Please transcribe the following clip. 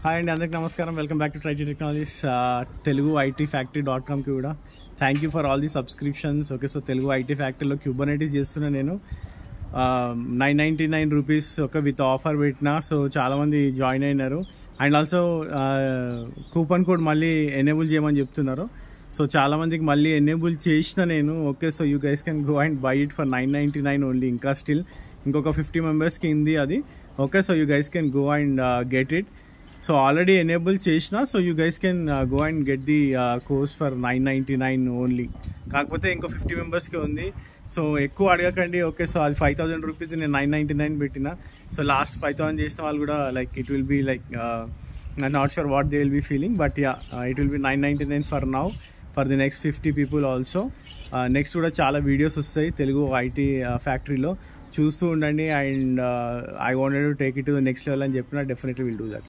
hi అండి అందరికి నమస్కారం welcome back to Triti technologies Telugu IT factory dot కామ్కి కూడా thank you for all the subscriptions okay so Telugu IT ఫ్యాక్టరీలో క్యూబనైటీస్ చేస్తున్నా నేను నైన్ నైంటీ నైన్ రూపీస్ ఒక విత్ ఆఫర్ పెట్టిన సో చాలామంది జాయిన్ అయినారు అండ్ ఆల్సో కూపన్ కోడ్ మళ్ళీ ఎనేబుల్ చేయమని చెప్తున్నారు సో చాలా మందికి మళ్ళీ ఎనేబుల్ చేసిన నేను okay so you guys can go and buy it for nine ninety nine only ఇంకా స్టిల్ ఇంకొక ఫిఫ్టీ మెంబర్స్కి ఉంది అది okay so you guys can go and get it so already enable చేసిన so you guys can go and get the course for nine ninety nine only కాకపోతే ఇంకో fifty మెంబర్స్కి ఉంది సో ఎక్కువ అడగకండి ఓకే సో అది ఫైవ్ థౌసండ్ రూపీస్ నేను nine ninety nine పెట్టిన సో లాస్ట్ ఫైవ్ థౌసండ్ చేసిన వాళ్ళు కూడా like it will be like not sure what they will be feeling but yeah it will be nine ninety nine for now for the next fifty people also next కూడా చాలా videos వస్తాయి Telugu IT ఫ్యాక్టరీలో చూస్తూ ఉండండి and I wanted to take it to next level అని చెప్పిన definitely will do that